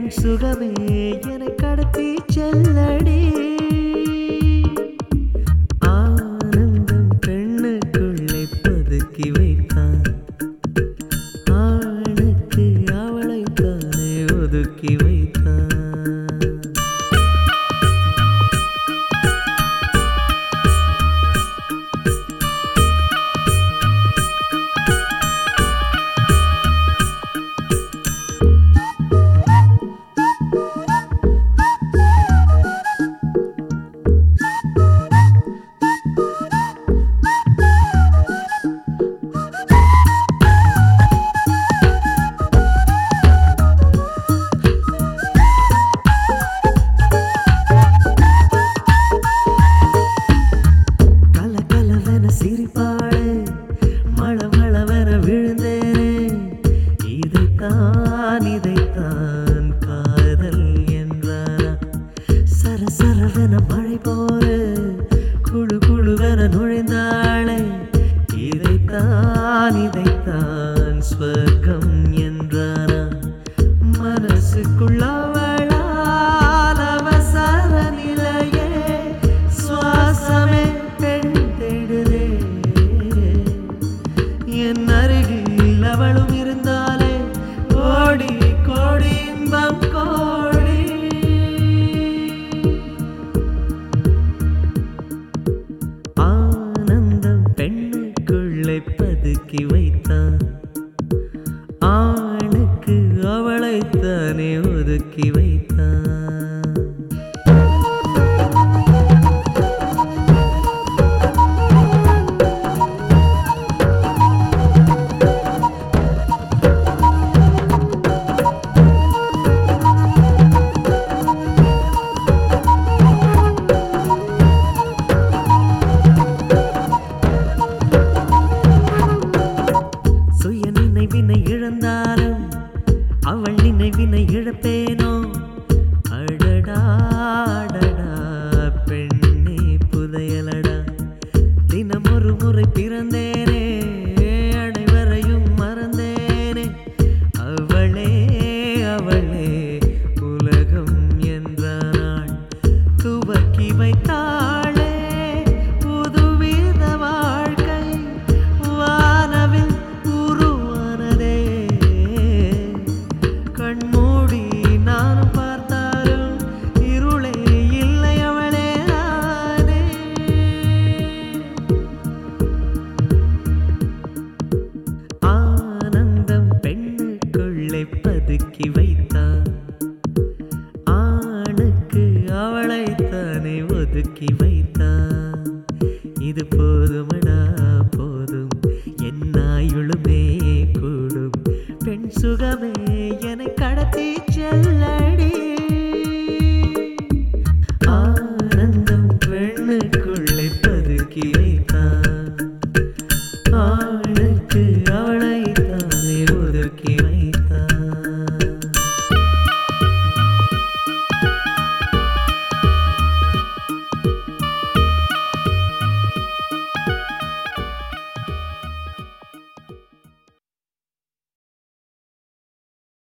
பெண் சுகமே என கடத்தி செல்லடி ஆனந்தம் பெண்ணுக்குள்ளே பதுக்கி வைத்தான் ஆணுக்கு அவளைத்தானே ஒதுக்கி வைத்தான் கல கலவென சிரிப்பாடு மழ மழவென விழுந்தேனே இதைத்தான் இதைத்தான் காதல் என்றானா சர சரவென மழை போல குழு குழுவென நுழைந்தாளே இதைத்தான் இதைத்தான் ஸ்வர்க்கம் என்றானா மனசுக்குள்ளவளால் அவசர நிலையே சுவாசமே பெண் தேடுதே என் அருகில் அவளும் இருந்தாலே கோடி கோடி இன்பம் கோடி ஆனந்தம் பெண்ணுக்குள்ளே பதுக்கி வைத்தான் ஆணுக்கு அவளைத்தானே ஒதுக்கி வைத்தான் சுய நினைவினை இழந்தாலும் அவள் நினைவினை இழப்பேனோ அடடா அடடா பெண்ணே புதையலடா தினம் ஒரு முறை பிறந்தேனே அனைவரையும் மறந்தேனே அவளே அவளே உலகம் என்றாள் துவக்கி வைத்தாளே புதுவித வாழ்க்கை வானவில் உருவானதே கண்மூடி நானும் பார்த்தாலும் இருளே இல்லை அவளே நானே ஆனந்தம் பெண்ணுக்குள்ளே பதுக்கி வைத்தான் ஆணுக்கு அவளைத்தானே ஒதுக்கி வைத்தான் இது போதுமடா போதும் என்னாயுளுமே கூடும் பெண் சுகம்